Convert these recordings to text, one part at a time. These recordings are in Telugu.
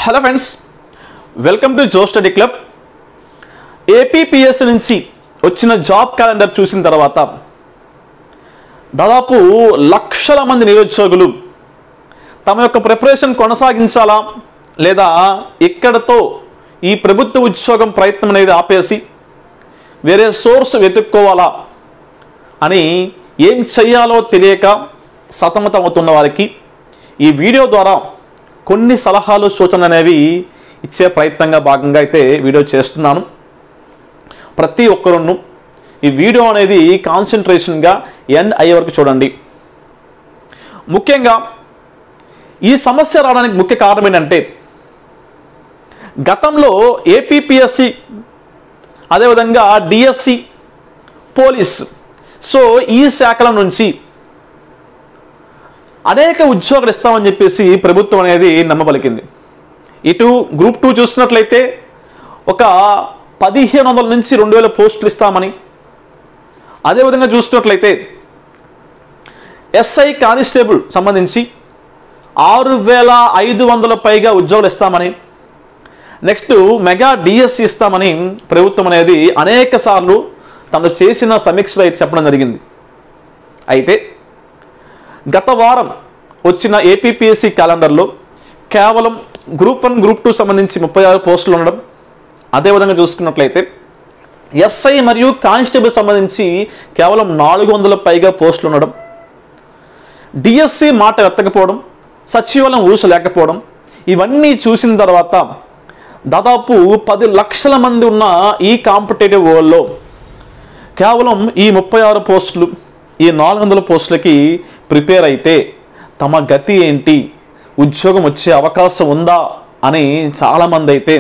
hello friends welcome to Jo study club APPS నుంచి వచ్చిన జాబ్ క్యాలెండర్ చూసిన తర్వాత దాదాపు లక్షల మంది నిరుద్యోగులు తమ యొక్క ప్రిపరేషన్ కొనసాగించాలా లేదా ఇక్కడతో ఈ ప్రభుత్వ ఉద్యోగం ప్రయత్నం అనేది ఆపేసి వేరే సోర్స్ వెతుక్కోవాలా అని ఏం చెయ్యాలో తెలియక సతమతమవుతున్న వారికి ఈ వీడియో ద్వారా కొన్ని సలహాలు సూచనలు అనేవి ఇచ్చే ప్రయత్నంగా భాగంగా అయితే వీడియో చేస్తున్నాను ప్రతి ఒక్కరును ఈ వీడియో అనేది కాన్సన్ట్రేషన్గా ఎండ్ అయ్యే వరకు చూడండి ముఖ్యంగా ఈ సమస్య రావడానికి ముఖ్య కారణం ఏంటంటే గతంలో ఏపీపీఎస్సి అదేవిధంగా డిఎస్సి పోలీస్ సో ఈ శాఖల నుంచి అనేక ఉద్యోగాలు ఇస్తామని చెప్పేసి ప్రభుత్వం అనేది నమ్మబలికింది ఇటు గ్రూప్ టూ చూసినట్లయితే ఒక పదిహేను వందల నుంచి రెండు వేల పోస్టులు ఇస్తామని అదేవిధంగా చూసినట్లయితే ఎస్ఐ కానిస్టేబుల్ సంబంధించి ఆరు వేల ఐదు వందల పైగా ఉద్యోగాలు ఇస్తామని నెక్స్ట్ మెగా డిఎస్సి ఇస్తామని ప్రభుత్వం అనేది అనేక సార్లు తను చేసిన సమీక్షలో అయితే చెప్పడం జరిగింది అయితే గత వారం వచ్చిన ఏపీపీఎస్సి క్యాలెండర్లో కేవలం గ్రూప్ వన్ గ్రూప్ టూ సంబంధించి ముప్పై ఆరు పోస్టులు ఉండడం అదేవిధంగా చూసుకున్నట్లయితే ఎస్ఐ మరియు కానిస్టేబుల్ సంబంధించి కేవలం నాలుగు వందల పైగా పోస్టులు ఉండడం డిఎస్సి మాట ఎత్తకపోవడం సచివాలయం ఊస లేకపోవడం ఇవన్నీ చూసిన తర్వాత దాదాపు పది లక్షల మంది ఉన్న ఈ కాంపిటేటివ్ వరల్డ్లో కేవలం ఈ ముప్పై ఆరు పోస్టులు ఈ నాలుగు వందల పోస్టులకి ప్రిపేర్ అయితే తమ గతి ఏంటి ఉద్యోగం వచ్చే అవకాశం ఉందా అని చాలామంది అయితే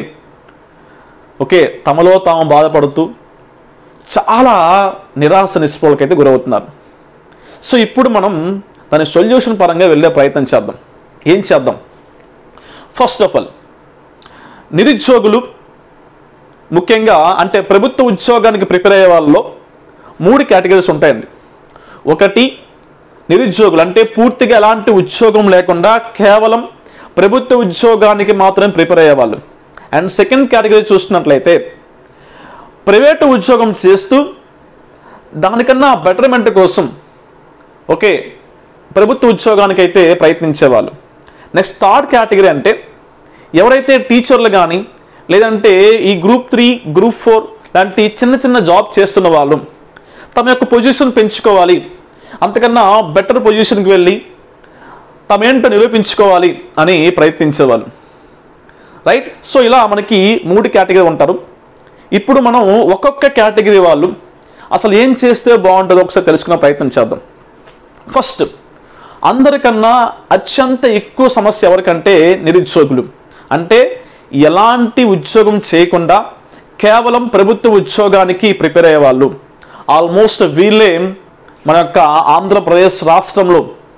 ఓకే తమలో తాము బాధపడుతూ చాలా నిరాశ నిస్పృహలకైతే గురవుతున్నారు సో ఇప్పుడు మనం దాని సొల్యూషన్ పరంగా వెళ్ళే ప్రయత్నం చేద్దాం ఏం చేద్దాం ఫస్ట్ ఆఫ్ ఆల్ నిరుద్యోగులు ముఖ్యంగా అంటే ప్రభుత్వ ఉద్యోగానికి ప్రిపేర్ అయ్యే వాళ్ళలో మూడు కేటగిరీస్ ఉంటాయండి ఒకటి నిరుద్యోగులు అంటే పూర్తిగా ఎలాంటి ఉద్యోగం లేకుండా కేవలం ప్రభుత్వ ఉద్యోగానికి మాత్రమే ప్రిపేర్ అయ్యేవాళ్ళు అండ్ సెకండ్ కేటగిరీ చూసినట్లయితే ప్రైవేటు ఉద్యోగం చేస్తూ దానికన్నా బెటర్మెంట్ కోసం ఓకే ప్రభుత్వ ఉద్యోగానికి అయితే ప్రయత్నించేవాళ్ళు నెక్స్ట్ థర్డ్ కేటగిరీ అంటే ఎవరైతే టీచర్లు కానీ లేదంటే ఈ గ్రూప్ త్రీ గ్రూప్ ఫోర్ లాంటి చిన్న చిన్న జాబ్ చేస్తున్న వాళ్ళు తమ యొక్క పొజిషన్ పెంచుకోవాలి అంతకన్నా బెటర్ పొజిషన్కి వెళ్ళి తమేంటో నిరూపించుకోవాలి అని ప్రయత్నించేవాళ్ళు రైట్ సో ఇలా మనకి మూడు కేటగిరీ ఉంటారు ఇప్పుడు మనం ఒక్కొక్క కేటగిరీ వాళ్ళు అసలు ఏం చేస్తే బాగుంటుందో ఒకసారి తెలుసుకునే ప్రయత్నం చేద్దాం ఫస్ట్ అందరికన్నా అత్యంత ఎక్కువ సమస్య ఎవరికంటే నిరుద్యోగులు అంటే ఎలాంటి ఉద్యోగం చేయకుండా కేవలం ప్రభుత్వ ఉద్యోగానికి ప్రిపేర్ అయ్యేవాళ్ళు ఆల్మోస్ట్ వీళ్ళే మన యొక్క ఆంధ్రప్రదేశ్ రాష్ట్రంలో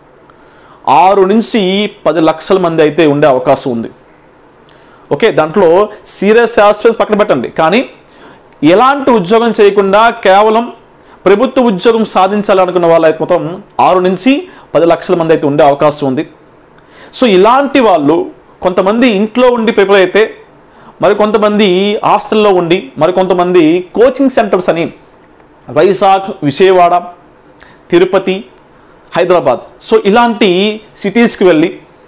ఆరు నుంచి పది లక్షల మంది అయితే ఉండే అవకాశం ఉంది ఓకే దాంట్లో సీరియస్ ఆస్పెక్ట్స్ పక్కన పెట్టండి కానీ ఎలాంటి ఉద్యోగం చేయకుండా కేవలం ప్రభుత్వ ఉద్యోగం సాధించాలనుకున్న వాళ్ళు అయితే మొత్తం ఆరు నుంచి పది లక్షల మంది అయితే ఉండే అవకాశం ఉంది సో ఇలాంటి వాళ్ళు కొంతమంది ఇంట్లో ఉండి ప్రిపేర్ అయితే మరి కొంతమంది హాస్టల్లో ఉండి మరి కొంతమంది కోచింగ్ సెంటర్స్ అని వైజాగ్ విజయవాడ తిరుపతి హైదరాబాద్ సో ఇలాంటి సిటీస్కి వెళ్ళి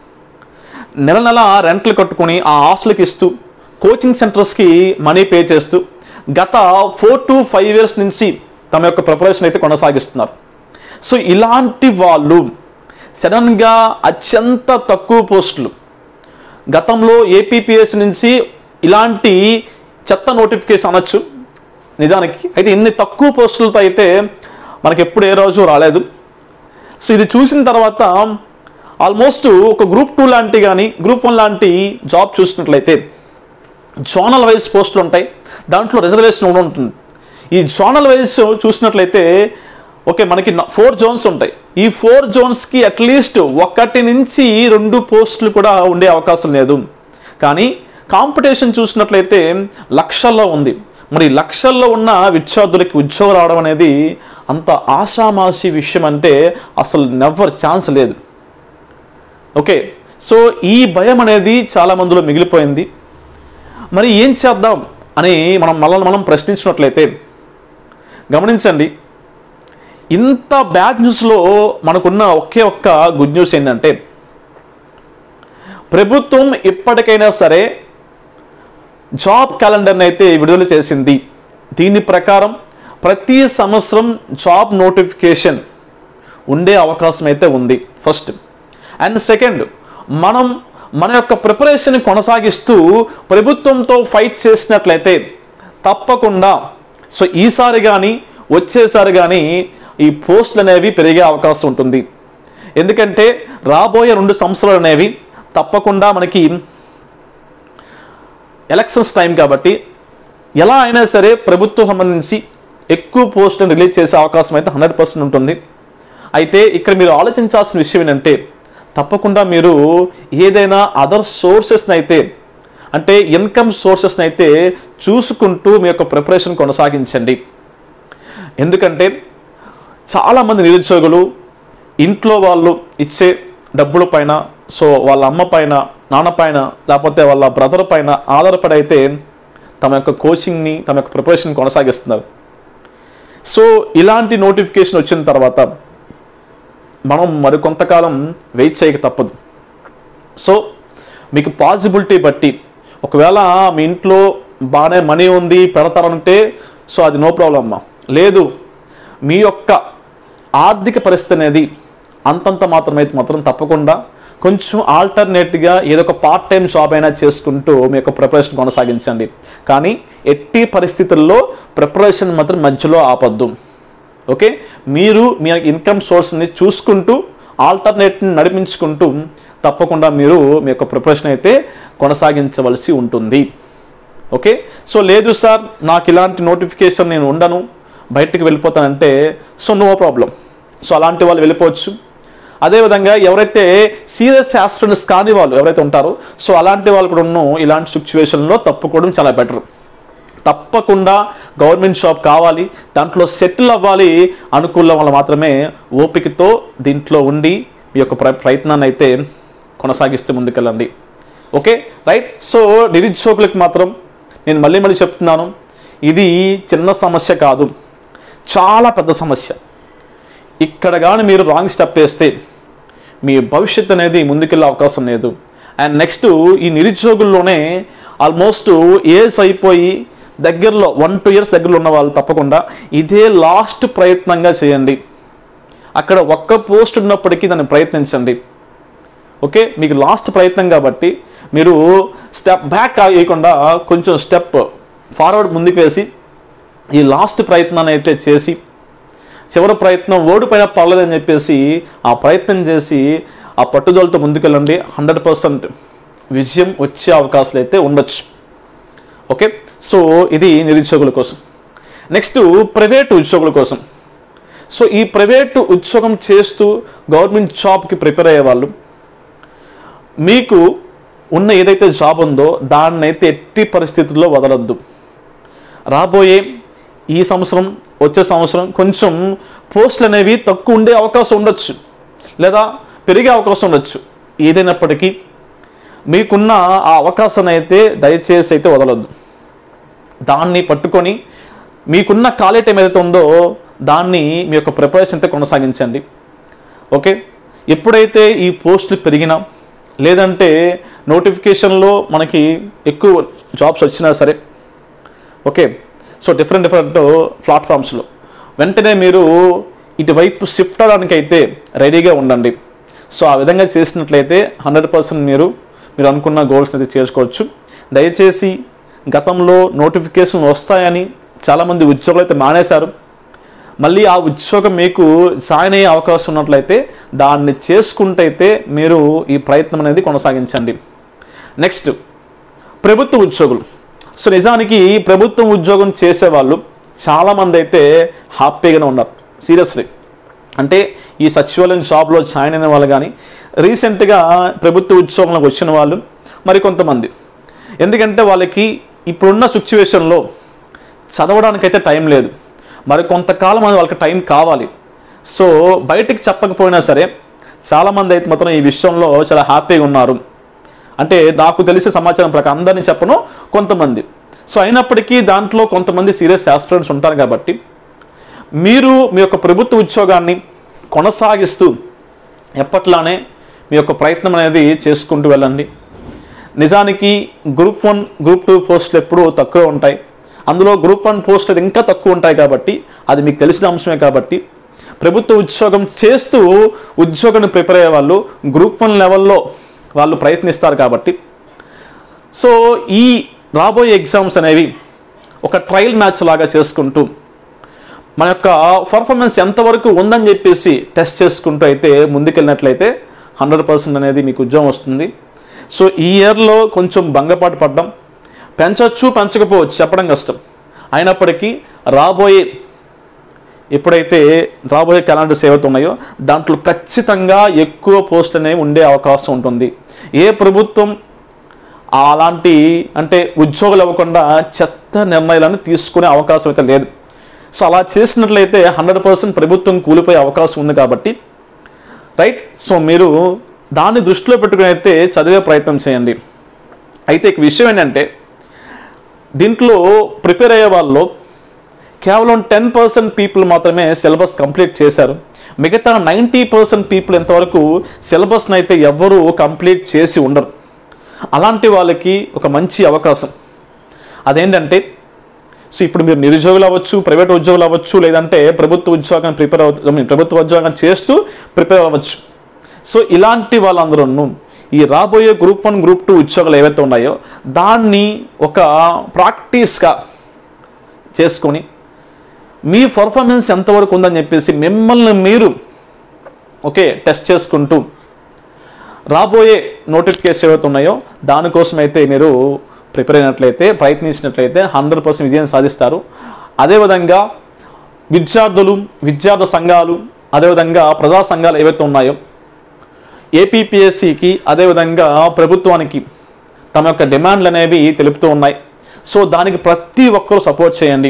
నెల నెల రెంట్లు కట్టుకొని ఆ హాస్టల్కి ఇస్తూ కోచింగ్ సెంటర్స్కి మనీ పే చేస్తూ గత ఫోర్ టు ఫైవ్ ఇయర్స్ నుంచి తమ యొక్క ప్రిపరేషన్ అయితే కొనసాగిస్తున్నారు సో ఇలాంటి వాళ్ళు సడన్గా అత్యంత తక్కువ పోస్టులు గతంలో ఏపీపీఎస్ నుంచి ఇలాంటి చెత్త నోటిఫికేషన్ అనొచ్చు నిజానికి అయితే ఇన్ని తక్కువ పోస్టులతో అయితే మనకి ఎప్పుడు ఏ రోజు రాలేదు సో ఇది చూసిన తర్వాత ఆల్మోస్ట్ ఒక గ్రూప్ టూ లాంటి కానీ గ్రూప్ వన్ లాంటి జాబ్ చూసినట్లయితే జోనల్ వైజ్ పోస్టులు ఉంటాయి దాంట్లో రిజర్వేషన్ కూడా ఉంటుంది ఈ జోనల్ వైజ్ చూసినట్లయితే ఓకే మనకి ఫోర్ జోన్స్ ఉంటాయి ఈ ఫోర్ జోన్స్కి అట్లీస్ట్ ఒకటి నుంచి రెండు పోస్టులు కూడా ఉండే అవకాశం లేదు కానీ కాంపిటీషన్ చూసినట్లయితే లక్షల్లో ఉంది మరి లక్షల్లో ఉన్న విద్యార్థులకి ఉద్యోగం రావడం అనేది అంత ఆషామాషి విషయం అంటే అసలు నెవర్ ఛాన్స్ లేదు ఓకే సో ఈ భయం అనేది చాలా మందిలో మిగిలిపోయింది మరి ఏం చేద్దాం అని మనం మనల్ని మనం ప్రశ్నించినట్లయితే గమనించండి ఇంత బ్యాడ్ న్యూస్లో మనకున్న ఒకే ఒక్క గుడ్ న్యూస్ ఏంటంటే ప్రభుత్వం ఇప్పటికైనా సరే జాబ్ క్యాలెండర్ని అయితే విడుదల చేసింది దీని ప్రకారం ప్రతి సంవత్సరం జాబ్ నోటిఫికేషన్ ఉండే అవకాశం అయితే ఉంది ఫస్ట్ అండ్ సెకండ్ మనం మన యొక్క ప్రిపరేషన్ కొనసాగిస్తూ ప్రభుత్వంతో ఫైట్ చేసినట్లయితే తప్పకుండా సో ఈసారి కానీ వచ్చేసారి కానీ ఈ పోస్టులు అనేవి పెరిగే అవకాశం ఉంటుంది ఎందుకంటే రాబోయే రెండు సంవత్సరాలు అనేవి తప్పకుండా మనకి ఎలక్షన్స్ టైం కాబట్టి ఎలా అయినా సరే ప్రభుత్వం సంబంధించి ఎక్కువ పోస్టులను రిలీజ్ చేసే అవకాశం అయితే హండ్రెడ్ పర్సెంట్ ఉంటుంది అయితే ఇక్కడ మీరు ఆలోచించాల్సిన విషయం ఏంటంటే తప్పకుండా మీరు ఏదైనా అదర్ సోర్సెస్ని అయితే అంటే ఇన్కమ్ సోర్సెస్ని అయితే చూసుకుంటూ మీ యొక్క ప్రిపరేషన్ కొనసాగించండి ఎందుకంటే చాలామంది నిరుద్యోగులు ఇంట్లో వాళ్ళు ఇచ్చే డబ్బుల పైన సో వాళ్ళ అమ్మ పైన నాన్న పైన లేకపోతే వాళ్ళ బ్రదర్ పైన ఆధారపడి అయితే తమ యొక్క కోచింగ్ని తమ యొక్క ప్రిపరేషన్ కొనసాగిస్తున్నారు సో ఇలాంటి నోటిఫికేషన్ వచ్చిన తర్వాత మనం మరికొంతకాలం వెయిట్ చేయక తప్పదు సో మీకు పాసిబిలిటీ బట్టి ఒకవేళ మీ ఇంట్లో బాగానే మనీ ఉంది పెడతారంటే సో అది నో ప్రాబ్లం అమ్మా లేదు మీ యొక్క ఆర్థిక పరిస్థితి అనేది అంతంత మాత్రమైతే మాత్రం తప్పకుండా కొంచెం ఆల్టర్నేట్గా ఏదో ఒక పార్ట్ టైం జాబ్ అయినా చేసుకుంటూ మీ యొక్క ప్రిపరేషన్ కొనసాగించండి కానీ ఎట్టి పరిస్థితుల్లో ప్రిపరేషన్ మాత్రం మధ్యలో ఆపద్దు ఓకే మీరు మీ ఇన్కమ్ సోర్స్ని చూసుకుంటూ ఆల్టర్నేట్ని నడిపించుకుంటూ తప్పకుండా మీరు మీ యొక్క ప్రిపరేషన్ అయితే కొనసాగించవలసి ఉంటుంది ఓకే సో లేదు సార్ నాకు ఇలాంటి నోటిఫికేషన్ నేను ఉండను బయటికి వెళ్ళిపోతానంటే సో నో ప్రాబ్లం సో అలాంటి వాళ్ళు వెళ్ళిపోవచ్చు అదేవిధంగా ఎవరైతే సీరియస్ ఆస్పిరెంట్స్ కాని వాళ్ళు ఎవరైతే ఉంటారో సో అలాంటి వాళ్ళు కూడా ఉన్న ఇలాంటి సిచ్యువేషన్లో తప్పుకోవడం చాలా బెటర్ తప్పకుండా గవర్నమెంట్ జాబ్ కావాలి దాంట్లో సెటిల్ అవ్వాలి అనుకూల వాళ్ళు మాత్రమే ఓపికతో దీంట్లో ఉండి మీ యొక్క ప్ర ప్రయత్నాన్ని అయితే కొనసాగిస్తే ముందుకెళ్ళండి ఓకే రైట్ సో నిరుద్యోగులకు మాత్రం నేను మళ్ళీ మళ్ళీ చెప్తున్నాను ఇది చిన్న సమస్య కాదు చాలా పెద్ద సమస్య ఇక్కడ కానీ మీరు రాంగ్ స్టెప్ వేస్తే మీ భవిష్యత్ అనేది ముందుకెళ్ళే అవకాశం లేదు అండ్ నెక్స్ట్ ఈ నిరుద్యోగుల్లోనే ఆల్మోస్ట్ ఏజ్ అయిపోయి దగ్గరలో వన్ టూ ఇయర్స్ దగ్గరలో ఉన్న వాళ్ళు తప్పకుండా ఇదే లాస్ట్ ప్రయత్నంగా చేయండి అక్కడ ఒక్క పోస్ట్ ఉన్నప్పటికీ దాన్ని ప్రయత్నించండి ఓకే మీకు లాస్ట్ ప్రయత్నం కాబట్టి మీరు స్టెప్ బ్యాక్ వేయకుండా కొంచెం స్టెప్ ఫార్వర్డ్ ముందుకు వేసి ఈ లాస్ట్ ప్రయత్నాన్ని అయితే చేసి చివరి ప్రయత్నం ఓడిపోయినా పర్లేదని చెప్పేసి ఆ ప్రయత్నం చేసి ఆ పట్టుదలతో ముందుకెళ్ళండి హండ్రెడ్ పర్సెంట్ విజయం వచ్చే అవకాశాలు అయితే ఉండొచ్చు ఓకే సో ఇది నిరుద్యోగుల కోసం నెక్స్ట్ ప్రైవేట్ ఉద్యోగుల కోసం సో ఈ ప్రైవేట్ ఉద్యోగం చేస్తూ గవర్నమెంట్ జాబ్కి ప్రిపేర్ అయ్యే వాళ్ళు మీకు ఉన్న ఏదైతే జాబ్ ఉందో దాన్ని అయితే ఎట్టి పరిస్థితుల్లో వదలొద్దు రాబోయే ఈ సంవత్సరం వచ్చే సంవత్సరం కొంచెం పోస్టులు అనేవి తక్కువ ఉండే అవకాశం ఉండొచ్చు లేదా పెరిగే అవకాశం ఉండొచ్చు ఏదైనప్పటికీ మీకున్న ఆ అవకాశాన్ని అయితే దయచేసి అయితే వదలొద్దు దాన్ని పట్టుకొని మీకున్న ఖాళీ టైం ఏదైతే ఉందో దాన్ని మీ యొక్క ప్రిపరేషన్ అయితే కొనసాగించండి ఓకే ఎప్పుడైతే ఈ పోస్టులు పెరిగినా లేదంటే నోటిఫికేషన్లో మనకి ఎక్కువ జాబ్స్ వచ్చినా సరే ఓకే సో డిఫరెంట్ డిఫరెంట్ ప్లాట్ఫామ్స్లో వెంటనే మీరు ఇటువైపు షిఫ్ట్ అవడానికి అయితే రెడీగా ఉండండి సో ఆ విధంగా చేసినట్లయితే హండ్రెడ్ పర్సెంట్ మీరు మీరు అనుకున్న గోల్స్ అయితే చేసుకోవచ్చు దయచేసి గతంలో నోటిఫికేషన్ వస్తాయని చాలామంది ఉద్యోగులు అయితే మానేశారు మళ్ళీ ఆ ఉద్యోగం మీకు జాయిన్ అయ్యే అవకాశం ఉన్నట్లయితే దాన్ని చేసుకుంటైతే మీరు ఈ ప్రయత్నం అనేది కొనసాగించండి నెక్స్ట్ ప్రభుత్వ ఉద్యోగులు సో నిజానికి ప్రభుత్వం ఉద్యోగం చేసేవాళ్ళు చాలామంది అయితే హ్యాపీగానే ఉన్నారు సీరియస్లీ అంటే ఈ సచివాలయం జాబ్లో జాయిన్ అయిన వాళ్ళు కానీ రీసెంట్గా ప్రభుత్వ ఉద్యోగంలోకి వచ్చిన వాళ్ళు మరికొంతమంది ఎందుకంటే వాళ్ళకి ఇప్పుడున్న సిచ్యువేషన్లో చదవడానికైతే టైం లేదు మరి కొంతకాలం అది వాళ్ళకి టైం కావాలి సో బయటికి చెప్పకపోయినా సరే చాలామంది అయితే మాత్రం ఈ విషయంలో చాలా హ్యాపీగా ఉన్నారు అంటే నాకు తెలిసే సమాచారం ప్రకారం అందరినీ చెప్పను కొంతమంది సో అయినప్పటికీ దాంట్లో కొంతమంది సీరియస్ ఆస్పిరెంట్స్ ఉంటారు కాబట్టి మీరు మీ యొక్క ప్రభుత్వ ఉద్యోగాన్ని కొనసాగిస్తూ ఎప్పట్లానే మీ యొక్క ప్రయత్నం అనేది చేసుకుంటూ వెళ్ళండి నిజానికి గ్రూప్ వన్ గ్రూప్ టూ పోస్టులు ఎప్పుడూ తక్కువ ఉంటాయి అందులో గ్రూప్ వన్ పోస్టులు ఇంకా తక్కువ ఉంటాయి కాబట్టి అది మీకు తెలిసిన అంశమే కాబట్టి ప్రభుత్వ ఉద్యోగం చేస్తూ ఉద్యోగాన్ని ప్రిపేర్ అయ్యే వాళ్ళు గ్రూప్ వన్ లెవెల్లో వాళ్ళు ప్రయత్నిస్తారు కాబట్టి సో ఈ రాబోయే ఎగ్జామ్స్ అనేవి ఒక ట్రయల్ మ్యాచ్ లాగా చేసుకుంటూ మన యొక్క పర్ఫార్మెన్స్ ఎంతవరకు ఉందని చెప్పేసి టెస్ట్ చేసుకుంటూ అయితే ముందుకెళ్ళినట్లయితే హండ్రెడ్ పర్సెంట్ అనేది మీకు ఉద్యోగం వస్తుంది సో ఈ ఇయర్లో కొంచెం భంగపాటు పడ్డం పెంచవచ్చు పెంచకపోవచ్చు చెప్పడం కష్టం అయినప్పటికీ రాబోయే ఎప్పుడైతే రాబోయే క్యాలెండర్స్ ఏవైతే ఉన్నాయో దాంట్లో ఖచ్చితంగా ఎక్కువ పోస్టులు అనేవి ఉండే అవకాశం ఉంటుంది ఏ ప్రభుత్వం అలాంటి అంటే ఉద్యోగాలు ఇవ్వకుండా చెత్త నిర్ణయాలను తీసుకునే అవకాశం అయితే లేదు సో అలా చేసినట్లయితే హండ్రెడ్ పర్సెంట్ ప్రభుత్వం కూలిపోయే అవకాశం ఉంది కాబట్టి రైట్ సో మీరు దాన్ని దృష్టిలో పెట్టుకుని అయితే చదివే ప్రయత్నం చేయండి అయితే ఇక విషయం ఏంటంటే దీంట్లో ప్రిపేర్ అయ్యే వాళ్ళు కేవలం టెన్ పర్సెంట్ పీపుల్ మాత్రమే సిలబస్ కంప్లీట్ చేశారు మిగతా నైంటీ పర్సెంట్ పీపుల్ ఎంతవరకు సిలబస్ని అయితే ఎవ్వరూ కంప్లీట్ చేసి ఉండరు అలాంటి వాళ్ళకి ఒక మంచి అవకాశం అదేంటంటే సో ఇప్పుడు మీరు నిరుద్యోగులు అవ్వచ్చు ప్రైవేట్ ఉద్యోగులు అవ్వచ్చు లేదంటే ప్రభుత్వ ఉద్యోగం ప్రిపేర్ అవ్వచ్చు I mean, ప్రభుత్వ ఉద్యోగం చేస్తూ ప్రిపేర్ అవ్వచ్చు సో ఇలాంటి వాళ్ళందరూ ఈ రాబోయే గ్రూప్ వన్ గ్రూప్ టూ ఉద్యోగాలు ఏవైతే ఉన్నాయో దాన్ని ఒక ప్రాక్టీస్గా చేసుకొని మీ పర్ఫార్మెన్స్ ఎంతవరకు ఉందని చెప్పేసి మిమ్మల్ని మీరు ఓకే టెస్ట్ చేసుకుంటూ రాబోయే నోటిఫికేషన్ ఏవైతే ఉన్నాయో దానికోసం అయితే మీరు ప్రిపేర్ అయినట్లయితే ప్రయత్నించినట్లయితే హండ్రెడ్ పర్సెంట్ విజయం సాధిస్తారు అదేవిధంగా విద్యార్థులు విద్యార్థి సంఘాలు అదేవిధంగా ప్రజా సంఘాలు ఏవైతే ఉన్నాయో ఏపీపీఎస్సికి అదేవిధంగా ప్రభుత్వానికి తమ యొక్క డిమాండ్లు అనేవి తెలుపుతూ ఉన్నాయి సో దానికి ప్రతి ఒక్కరూ సపోర్ట్ చేయండి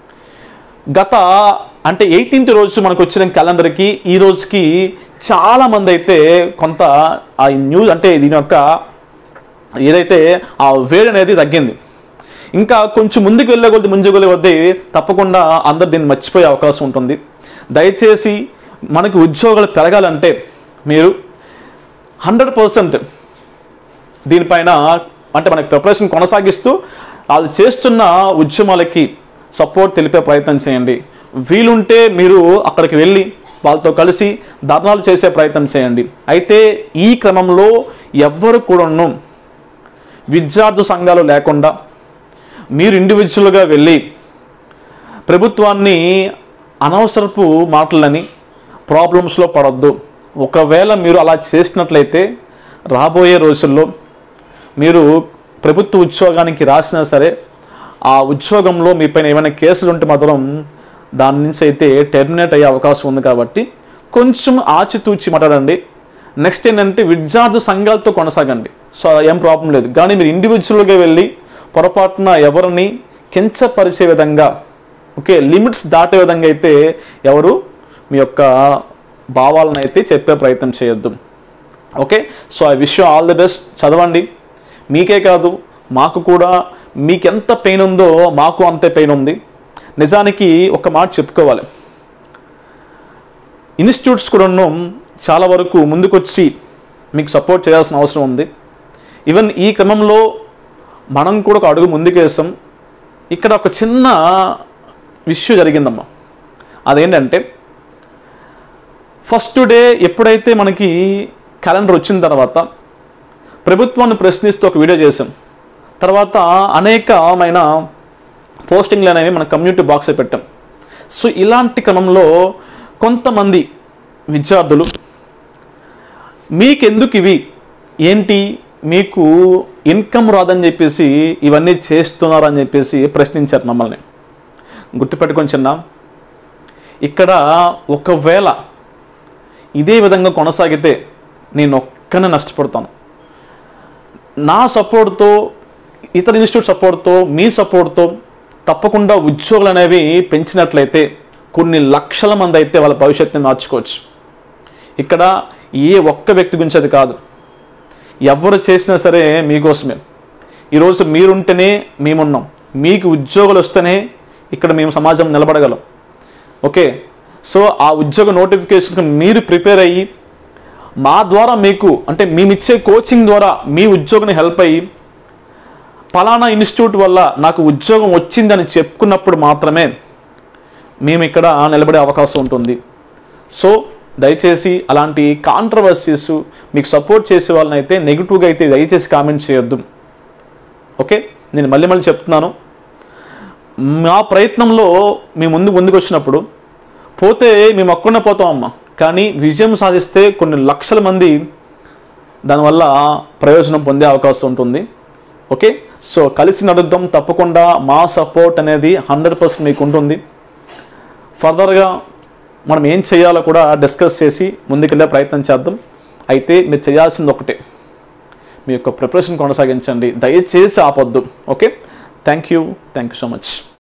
గత అంటే ఎయిటీన్త్ రోజు మనకు వచ్చిన క్యాలెండర్కి ఈ రోజుకి చాలా మంది అయితే కొంత ఆ న్యూస్ అంటే దీని యొక్క ఏదైతే ఆ వేడి అనేది తగ్గింది ఇంకా కొంచెం ముందుకు వెళ్ళే కొద్ది ముందుకు వెళ్ళే కొద్దీ తప్పకుండా అందరు దీన్ని మర్చిపోయే అవకాశం ఉంటుంది దయచేసి మనకి ఉద్యోగాలు పెరగాలంటే మీరు హండ్రెడ్ పర్సెంట్ దీనిపైన అంటే మనకి ప్రిపరేషన్ కొనసాగిస్తూ వాళ్ళు చేస్తున్న ఉద్యమాలకి సపోర్ట్ తెలిపే ప్రయత్నం చేయండి వీలుంటే మీరు అక్కడికి వెళ్ళి వాళ్ళతో కలిసి ధర్నాలు చేసే ప్రయత్నం చేయండి అయితే ఈ క్రమంలో ఎవ్వరు కూడాను విద్యార్థి సంఘాలు లేకుండా మీరు ఇండివిజువల్గా వెళ్ళి ప్రభుత్వాన్ని అనవసరపు మాటలని ప్రాబ్లమ్స్లో పడొద్దు ఒకవేళ మీరు అలా చేసినట్లయితే రాబోయే రోజుల్లో మీరు ప్రభుత్వ ఉద్యోగానికి రాసినా సరే ఆ ఉద్యోగంలో మీ పైన ఏమైనా కేసులు ఉంటే మాత్రం దాని నుంచి అయితే టెర్మినేట్ అయ్యే అవకాశం ఉంది కాబట్టి కొంచెం ఆచితూచి మాట్లాడండి నెక్స్ట్ ఏంటంటే విద్యార్థి సంఘాలతో కొనసాగండి సో ఏం ప్రాబ్లం లేదు కానీ మీరు ఇండివిజువల్గా వెళ్ళి పొరపాటున ఎవరిని కించపరిచే విధంగా ఓకే లిమిట్స్ దాటే విధంగా అయితే ఎవరు మీ యొక్క భావాలను అయితే చెప్పే ప్రయత్నం చేయొద్దు okay so I wish you all the best చదవండి మీకే కాదు మాకు కూడా మీకెంత పెయిన్ ఉందో మాకు అంతే పెయిన్ ఉంది నిజానికి ఒక మాట చెప్పుకోవాలి ఇన్స్టిట్యూట్స్ కూడా చాలా వరకు ముందుకొచ్చి మీకు సపోర్ట్ చేయాల్సిన అవసరం ఉంది ఈవెన్ ఈ క్రమంలో మనం కూడా ఒక అడుగు ముందుకేసాం ఇక్కడ ఒక చిన్న విషయం జరిగిందమ్మా అదేంటంటే ఫస్ట్ డే ఎప్పుడైతే మనకి క్యాలెండర్ వచ్చిన తర్వాత ప్రభుత్వాన్ని ప్రశ్నిస్తూ ఒక వీడియో చేసాం తర్వాత అనేకమైన పోస్టింగ్లు అనేవి మన కమ్యూనిటీ బాక్స్లో పెట్టాం సో ఇలాంటి క్రమంలో కొంతమంది విద్యార్థులు మీకెందుకు ఇవి ఏంటి మీకు ఇన్కమ్ రాదని చెప్పేసి ఇవన్నీ చేస్తున్నారని చెప్పేసి ప్రశ్నించారు మమ్మల్ని గుర్తుపెట్టుకొని చిన్న ఇక్కడ ఒకవేళ ఇదే విధంగా కొనసాగితే నేను ఒక్కనే నష్టపడతాను నా సపోర్ట్తో ఇతర ఇన్స్టిట్యూట్ సపోర్ట్తో మీ సపోర్ట్తో తప్పకుండా ఉద్యోగులు అనేవి పెంచినట్లయితే కొన్ని లక్షల మంది అయితే వాళ్ళ భవిష్యత్తుని మార్చుకోవచ్చు ఇక్కడ ఏ ఒక్క వ్యక్తి గురించి అది కాదు ఎవరు చేసినా సరే మీకోసమే ఈరోజు మీరుంటేనే మేమున్నాం మీకు ఉద్యోగాలు వస్తేనే ఇక్కడ మేము సమాజం నిలబడగలం ఓకే సో ఆ ఉద్యోగ నోటిఫికేషన్కి మీరు ప్రిపేర్ అయ్యి మా ద్వారా మీకు అంటే మేమిచ్చే కోచింగ్ ద్వారా మీ ఉద్యోగాన్ని హెల్ప్ అయ్యి పలానా ఇన్స్టిట్యూట్ వల్ల నాకు ఉద్యోగం వచ్చిందని చెప్పుకున్నప్పుడు మాత్రమే మేము ఇక్కడ నిలబడే అవకాశం ఉంటుంది సో దయచేసి అలాంటి కాంట్రవర్సీస్ మీకు సపోర్ట్ చేసే వాళ్ళని అయితే నెగిటివ్గా అయితే దయచేసి కామెంట్ చేయొద్దు ఓకే నేను మళ్ళీ మళ్ళీ చెప్తున్నాను మా ప్రయత్నంలో మేము ముందు ముందుకు వచ్చినప్పుడు పోతే మేము ఒక్కడే పోతాం అమ్మ కానీ విజయం సాధిస్తే కొన్ని లక్షల మంది దానివల్ల ప్రయోజనం పొందే అవకాశం ఉంటుంది ఓకే సో కలిసి నడుద్దాం తప్పకుండా మా సపోర్ట్ అనేది హండ్రెడ్ పర్సెంట్ మీకు ఉంటుంది ఫర్దర్గా మనం ఏం చేయాలో కూడా డిస్కస్ చేసి ముందుకెళ్ళే ప్రయత్నం చేద్దాం అయితే మీరు చేయాల్సింది ఒకటే మీ యొక్క ప్రిపరేషన్ కొనసాగించండి దయచేసి ఆపొద్దు okay thank you thank you so much